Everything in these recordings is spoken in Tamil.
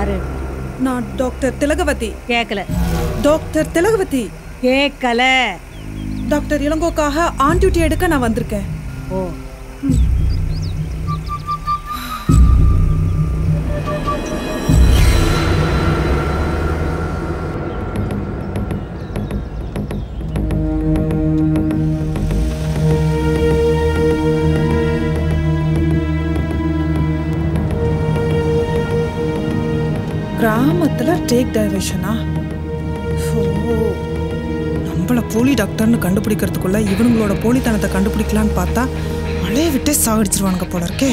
யாரு நான் டாக்டர் திலகவதி கேட்கல டாக்டர் திலகவதி கேட்கல டாக்டர் இளங்கோக்காக ஆன் டியூட்டி எடுக்க நான் வந்திருக்கேன் ஓ கிராமத்துல டேக் டைவர்ஷனா ஓ நம்மள போலி டாக்டர்னு கண்டுபிடிக்கிறதுக்குள்ள இவனுங்களோட போலித்தனத்தை கண்டுபிடிக்கலான்னு பார்த்தா மழையை விட்டே சாகடிச்சிருவானுங்க போல இருக்கே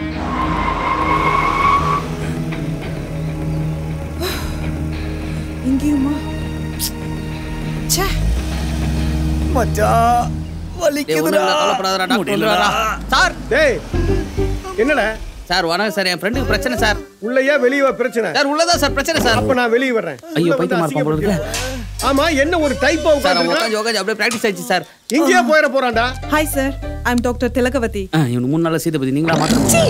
இங்கேயுமா ச்சே மச்சான் டேய், ஒண்ணும் இல்ல, கவலைப்படாதடா, டாக்டர் வந்துருவாரா? சார் டேய் என்னடா சார் வணக்கம் சார் என் ஃப்ரெண்டுக்கு பிரச்சனை சார் உள்ளயா வெளிய வா பிரச்சனை சார் உள்ளதான் சார் பிரச்சனை சார் அப்ப நான் வெளிய வர்றேன் ஐயோ உள்ள வந்து பைத்தியமா இருப்பான் போல இருக்கு. அசிங்கப்படுத்தியா? ஆமா என்ன ஒரு டைப்பா சார் அவன் உட்கார்ந்து உட்காந்து உட்காந்து அப்படியே ப்ராக்டிஸ் ஆயிடுச்சு சார் இங்கேயே போயிட போறான்டா hi sir I am doctor Thilagavathi ஆ, இவனுக்கு மூணு நாள் சீதை பத்தி நீங்களா மாத்த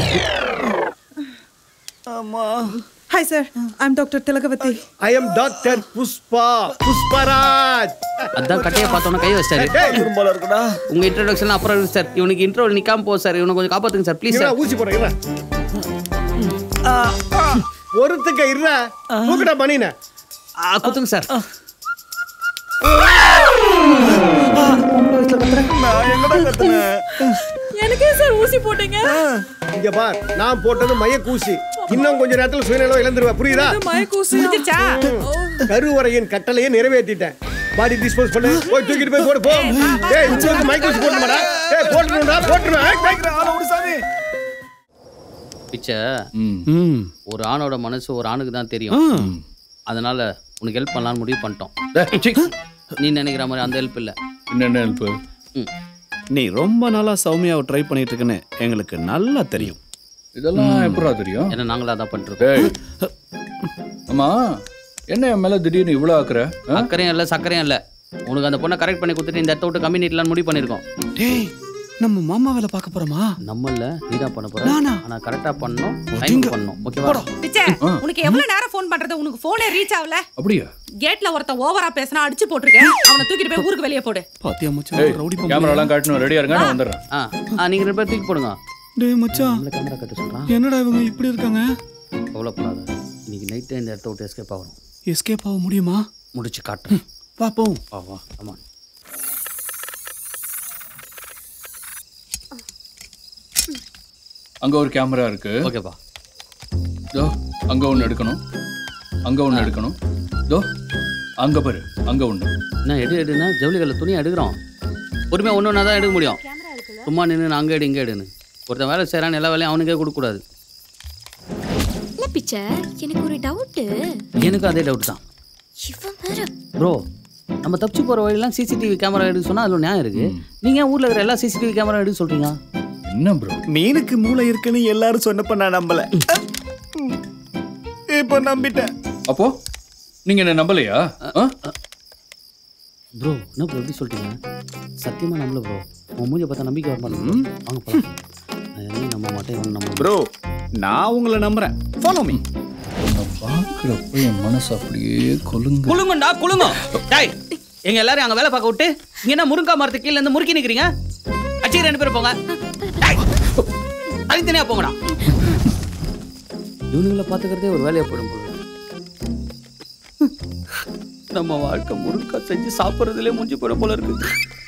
ஆமா hi sir I am doctor Thilagavathi I am doctor Pushpa Pushparaj அதான் கட்டையை பார்த்தோன்னா கை வச்சிட்டாரு டேய் குறும்பால இருக்குடா உங்க இன்ட்ரோடக்ஷன் அப்புறம் இருக்கு சார் இவனுக்கு இன்ட்ரோ நிக்காம போகுது சார் இவனை கொஞ்சம் காப்பாத்துங்க சார் ப்ளீஸ் இருடா, சார் ஊசி போடுறேன் இருடா. ஒருத்துக்க இருடா தூக்குடா பண்ணின ஆ, குத்துங்க சார் நான் எங்கடா கத்துனேன் எனக்கே சார் ஊசி போட்டீங்க இங்க பார் நான் போட்டது மய கூசி இன்னும் கொஞ்ச நேரத்துல சுயநலம் இழந்துருவ புரியுதா மயக்கூசி கருவறையின் கட்டளையை நிறைவேற்றிட்டேன் பாடி டிஸ்போஸ் பண்ணு போய் தூக்கிட்டு போய் போடு போ டேய் உங்களுக்கு மைக் ஊசி போடணுமாடா டேய் போட்டுருடா போட்டுருவேன் ஏய், டேய். ஆள விடு சாமி பிச்சை ஒரு ஆணோட மனசு ஒரு ஆணுக்கு தான் தெரியும் அதனால உனக்கு ஹெல்ப் பண்ணலாம்னு முடிவு பண்ணிட்டோம் நீ நினைக்கிற மாதிரி அந்த ஹெல்ப் இல்ல என்னென்ன ஹெல்ப் ம். நீ ரொம்ப நாளா சௌமியாவை ட்ரை பண்ணிட்டு இருக்கேன்னு எங்களுக்கு நல்லா தெரியும் இதெல்லாம் எப்படா தெரியும் ஏன்னா நாங்களா தான் பண்ணிருக்கோம் டேய் அம்மா என்ன என் மேல திடீர்னு இவ்வளோ ஆக்குற ஆ? சக்கரையும் இல்லை சக்கரையும் இல்லை உனக்கு அந்த பொண்ணை கரெக்ட் பண்ணி கொடுத்துட்டு இந்த இடத்த விட்டு கம்மி நீட்டலாம்னு முடிவு பண்ணியிருக்கோம் டேய் நம்ம மாமா வேலை பார்க்க போறோமா நம்மள நீ தான் பண்ண போற நானா? ஆனா கரெக்டா பண்ணணும் டைம் பண்ணணும் ஓகேவா பிச்சை உனக்கு எவ்வளவு நேரம் ஃபோன் பண்றது உனக்கு போனே ரீச் ஆகல அப்படியா கேட்ல ஒருத்தன் ஓவரா பேசினா அடிச்சு போட்டிருக்கேன் அவனை தூக்கிட்டு போய் ஊருக்கு வெளியே போடு பாத்தியா மச்சான் டேய் ரவுடி கேமராலாம் காட்டணும் ரெடியா இருங்க நான் வந்துடுறேன் ஆ ஆ நீங்க ரெண்டு பேரும் தூக்கி போடுங்க டேய் மச்சான் நம்மள கேமரா கட்ட சொல்றான் என்னடா இவங்க இப்படி இருக்காங்க கவலைப்படாத இன்னைக்கு நைட்டு இந்த இடத்த விட்டு எஸ்கேப் ஆகணும் எஸ்கேப் ஆக முடியுமா முடிச்சு காட்டுறேன் வா போவோம் வா வா ஆமா அங்க ஒரு கேமரா இருக்கு ஓகேப்பா இதோ அங்க ஒண்ணு எடுக்கணும் அங்க ஒண்ணு எடுக்கணும் இதோ அங்க பாரு அங்க ஒண்ணு என்ன எடு எடுன்னா ஜவுளிகளில் துணி எடுக்கிறோம் பொறுமையாக ஒன்று ஒன்றா தான் எடுக்க முடியும் சும்மா நின்று நான் அங்கே எடு இங்கே எடுன்னு ஒருத்தன் வேலை செய்கிறான்னு எல்லா வேலையும் அவனுக்கே கொடுக்கக்கூடாது இல்ல பிச்சை எனக்கு ஒரு டவுட்டு எனக்கும் அதே டவுட் தான் இவன் வேற ப்ரோ நம்ம தப்பிச்சு போகிற வழியெல்லாம் சிசிடிவி கேமரா எடுக்க சொன்னால் அதில் நியாயம் இருக்குது நீங்கள் ஊரில் இருக்கிற எல்லா சிசிடிவி கேமரா எடுக்க சொல்கிறீங்க என்ன ப்ரோ மீனுக்கு மூளை இருக்குன்னு எல்லாரும் சொன்னப்ப நான் நம்பல இப்ப நம்பிட்டேன் அப்போ நீங்க என்ன நம்பலையா ஆ? ப்ரோ என்ன ப்ரோ எப்படி சொல்லிட்டீங்க சத்தியமாக நம்பல ப்ரோ உன் மூஞ்ச பார்த்தா நம்பிக்கை வர மாட்டேன் வாங்க போலாம் நான் எதையும் நம்ப மாட்டேன் இவன் நம்ப ப்ரோ நான் உங்களை நம்புறேன் ஃபாலோ மீ உன்னை பார்க்குறப்ப என் மனசு அப்படியே கொலுங்க குளுங்கண்டா குளுங்க டேய் எங்க எல்லாரும் அங்க வேலை பார்க்க விட்டு இங்க என்ன முருங்கா மரத்துக்கு கீழ இருந்து முறுக்கி நிக்கிறீங்க அச்சி ரெண்டு பேரும் போங்க டேய், தனித்தனியா போங்கடா இவனுங்களை பாத்துக்கிறதே ஒரு வேலையா போயிடும் போல நம்ம வாழ்க்கை முருங்கா செஞ்சு சாப்பிடுறதுலயே முடிஞ்சு போயிடும் போல இருக்கு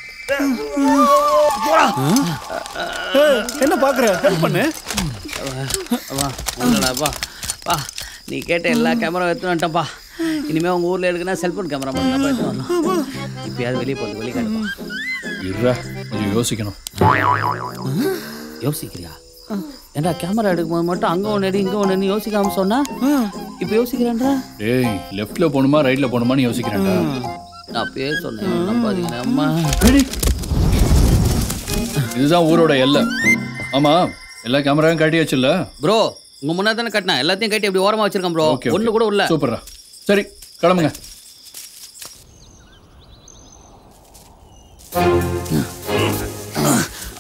என்ன பாக்குற ஹெல்ப் பண்ணு வா ஒண்ணுடா, வா வா நீ கேட்ட எல்லா கேமரா எடுத்து வந்துட்டப்பா இனிமே உங்க ஊர்ல எடுக்கனா செல்போன் கேமரா மட்டும் தான் எடுத்து வரணும் இப்பயாவது வெளியே போகுது வெளியே காட்டுப்பா இருடா கொஞ்சம் யோசிக்கணும் யோசிக்கிறியா ஏன்டா கேமரா எடுக்கும்போது மட்டும் அங்க ஒன்று எடு இங்க ஒன்று யோசிக்காம சொன்னா இப்போ யோசிக்கிறேன்றா டேய் லெஃப்ட்ல போகணுமா ரைட்ல போகணுமான்னு யோசிக்கிறேன்டா நான் பேர் சொன்னேன் நம்பாதீங்க அம்மா ரெடி இதுதான் ஊரோட எல்லை ஆமா எல்லா கேமராவும் காட்டியாச்சுல்ல ப்ரோ உங்க முன்னாடி தானே கட்டினேன் எல்லாத்தையும் கட்டி அப்படி ஓரமா வச்சிருக்கேன் ப்ரோ ஓகே ஒண்ணு கூட உள்ள சூப்பர்ரா சரி கிளம்புங்க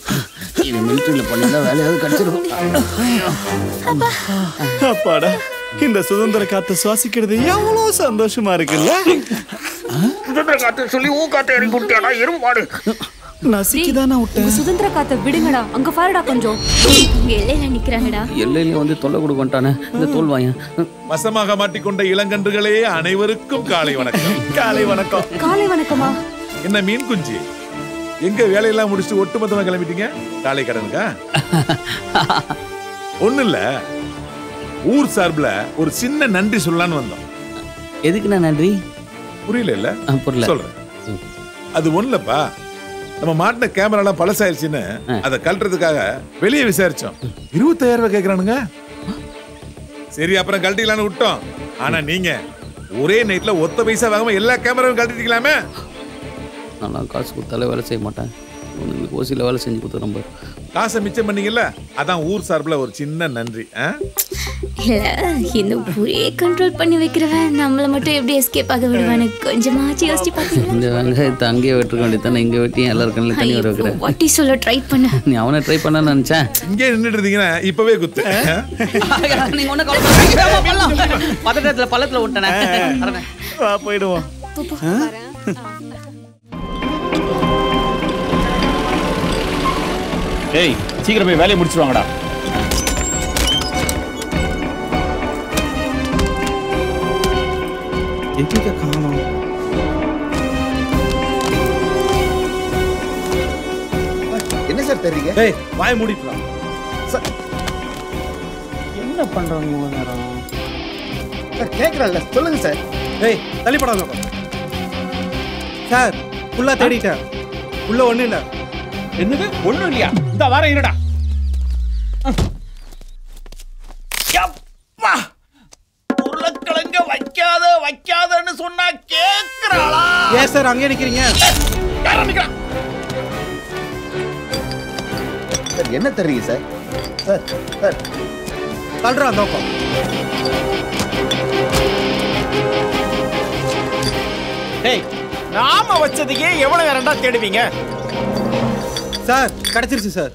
இது மிலிட்டரியில் பண்ணியிருந்தா வேலையாவது கிடைச்சிருக்கும் அப்பாடா இந்த சுதந்திர காத்தை சுவாசிக்கிறது எவ்வளவு சந்தோஷமா இருக்குல்ல சுதந்திர காத்து சொல்லி ஊ காத்து இறங்கி விட்டியாடா எருமாடு நசிக்குதானா விட்டேன் உங்க சுதந்திர காத்த விடுங்கடா அங்க பாருடா கொஞ்சம் எல்லையில நிக்கிறாங்கடா எல்லையிலேயே வந்து தொல்லை கொடுக்க வந்துட்டானே இந்த தோல் வாயன் வசமாக மாட்டிக்கொண்ட இளங்கன்றுகளே அனைவருக்கும் காலை வணக்கம் காலை வணக்கம் காலை வணக்கமா என்ன மீன் குஞ்சு எங்க வேலையெல்லாம் முடிச்சுட்டு ஒட்டுமொத்தமா கிளம்பிட்டீங்க காலை கடனுக்கா ஒண்ணு இல்ல ஊர் சார்புல ஒரு சின்ன நன்றி சொல்லலான்னு வந்தோம் எதுக்குண்ணா நன்றி புரியல இல்ல ஆ, புரியல சொல்றேன் அது ஒண்ணுலப்பா நம்ம மாட்டின கேமரா எல்லாம் பழசாயிருச்சுன்னு அதை கழட்டுறதுக்காக வெளியே விசாரிச்சோம் இருபத்தாயிரம் ரூபாய் கேக்குறானுங்க சரி அப்புறம் கழட்டிக்கலான்னு விட்டோம் ஆனா நீங்க ஒரே நைட்ல ஒத்த பைசா வாங்காம எல்லா கேமராவும் கழட்டிட்டீங்களாமே நான் காசு கொடுத்தாலே வேலை செய்ய மாட்டேன் உங்களுக்கு ஓசியில் வேலை செஞ்சு கொடுத்து ரொம்ப காசை மிச்சம் பண்ணீங்கல்ல அதான் ஊர் சார்புல ஒரு சின்ன நன்றி ஆ? இல்ல இந்த ஊரே கண்ட்ரோல் பண்ணி வைக்கிறவன் நம்மள மட்டும் எப்படி எஸ்கேப் ஆக விடுவானு கொஞ்சமாச்சு யோசிச்சு பாத்தீங்களா இந்த வெங்காயத்தை அங்கேயே வெட்டுருக்க வேண்டியதானே இங்கே வெட்டி எல்லாருக்கும் தண்ணி வர வைக்கிறேன் வாட்டி சொல்ல ட்ரை பண்ண நீ அவனை ட்ரை பண்ண நினச்சேன் இங்கே நின்றுட்டு இருந்தீங்கன்னா இப்பவே குத்து ஆ? நீங்க ஒன்றும் பதட்டத்தில் பள்ளத்தில் விட்டனே வா போயிடுவோம் டேய் சீக்கிரம் போய் வேலையை முடிச்சிருவாங்கடா எங்க காணோம் என்ன சார் தெரியுங்க ஏய் வாய் மூடிட்டுலாம் என்ன பண்றாங்க இவ்வளவு நேரம் சார் கேட்கறல்ல சொல்லுங்க சார் ஏய் தள்ளிப்படாத சார் ஃபுல்லா தேடிட்டேன் உள்ள ஒண்ணு இல்ல என்னது ஒண்ணும் இல்லையா இந்த வாரம் இருடா யப்பா! உருளைக்கிழங்க வைக்காத வைக்காதன்னு சொன்னா கேக்குறாளா ஏன் சார் அங்கே நிக்கிறீங்க யாரா நிக்கிறா? சார் என்ன தெரியுங்க சார் சார் சார் தள்ளுறா அந்த பக்கம் டேய் நாம வச்சதுக்கே எவ்வளவு நேரம்டா தேடுவீங்க சார் கிடைச்சிருச்சு சார்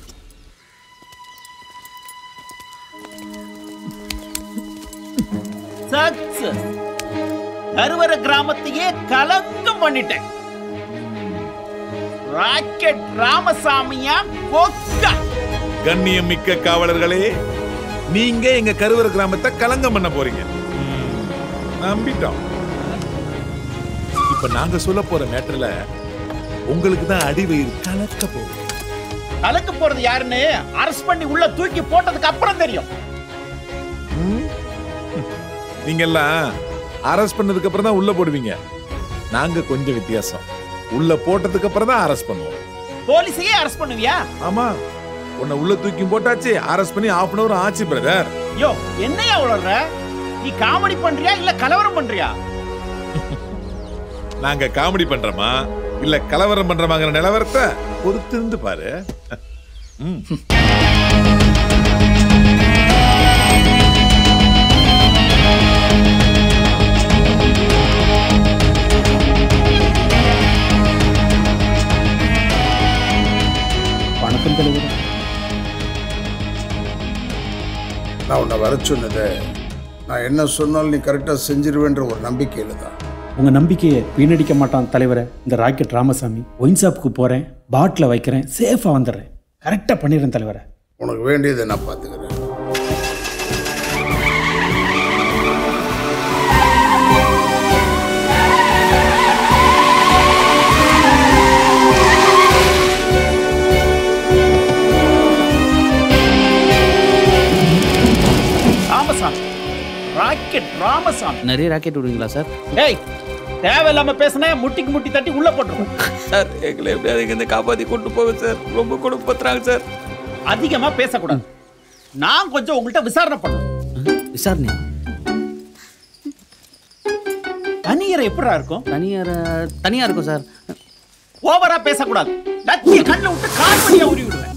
சக்சஸ் கருவர கிராமத்தையே கலங்கம் பண்ணிட்டேன் ராக்கெட் ராமசாமியா கொக்கா கண்ணியம் மிக்க காவலர்களே நீங்க எங்க கருவற கிராமத்தை கலங்கம் பண்ண போறீங்க ம், நம்பிட்டோம் இப்ப நாங்க சொல்ல போற மேட்டர்ல உங்களுக்கு தான் அடிவயிறு கலக்க போகுது கலக்க போறது யாருன்னு அரஸ்ட் பண்ணி உள்ள தூக்கி போட்டதுக்கு அப்புறம் தெரியும் நீங்க எல்லாம் அரெஸ்ட் பண்ணதுக்கு அப்புறம் தான் உள்ள போடுவீங்க நாங்க கொஞ்சம் வித்தியாசம் உள்ள போட்டதுக்கு அப்புறம் தான் அரெஸ்ட் பண்ணுவோம் போலீஸையே அரஸ்ட் பண்ணுவியா ஆமா உன்னை உள்ள தூக்கி போட்டாச்சு அரெஸ்ட் பண்ணி half அன் அவர் ஆச்சு பிரதர் யோ என்னையா உளற நீ காமெடி பண்றியா இல்ல கலவரம் பண்றியா நாங்க காமெடி பண்றோமா இல்ல கலவரம் பண்றோமாங்கிற நிலவரத்தை பொறுத்திருந்து பாரு ம். வணக்கம் தலைவர் நான் உன்னை வர சொன்னதை நான் என்ன சொன்னாலும் நீ கரெக்டாக செஞ்சிருவேன்ற ஒரு நம்பிக்கையில் தான் உங்க நம்பிக்கையை வீணடிக்க மாட்டான் தலைவரை இந்த ராக்கெட் ராமசாமி ஒயின் ஷாப்புக்கு போறேன் பாட்டில் வைக்கிறேன் சேஃபா வந்துடுறேன் கரெக்டா பண்ணிடுறேன் தலைவரை உனக்கு வேண்டியதை நான் பார்த்துக்கிறேன் ராமசாமி ராக்கெட் ராமசாமி நிறைய ராக்கெட் விடுவீங்களா சார் டேய் தேவையில்லாம பேசுன முட்டிக்கு முட்டி தட்டி உள்ள போட்டுருவோம் சார் எங்களை எப்படியாவது இங்கேருந்து காப்பாற்றி கொண்டு போங்க சார் ரொம்ப கொடுப்பத்துறாங்க சார் அதிகமா பேசக்கூடாது நான் கொஞ்சம் உங்கள்கிட்ட விசாரணை பண்ணணும் விசாரணை தனியரை எப்படா இருக்கும் தனியார் தனியாக இருக்கும் சார் ஓவரா பேசக்கூடாது லத்திய கண்ணை விட்டு கால் பண்ணியா உருவி விடுவேன்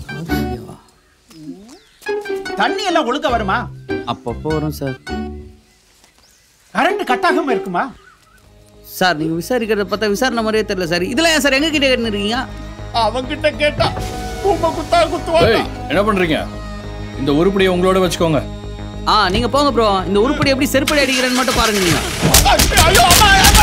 தண்ணி எல்லாம் ஒழுங்கா வருமா அப்பப்போ வரும் சார் கரண்ட் கட் ஆகாம இருக்குமா சார் நீங்கள் விசாரிக்கிறத பார்த்தா விசாரணை மாதிரியே தெரியல சார் இதெல்லாம் ஏன் சார் எங்க கிட்ட கேட்டுருக்கீங்க அவங்கிட்ட கேட்டா கும்ப குத்தா குத்துவாங்க ஏய் என்ன பண்றீங்க இந்த உருப்படியை உங்களோட வச்சுக்கோங்க ஆ நீங்க போங்க ப்ரோ இந்த உருப்படி எப்படி செருப்படி அடிக்கிறேன்னு மட்டும் பாருங்க நீங்க ஐயோ அம்மா, அம்மா,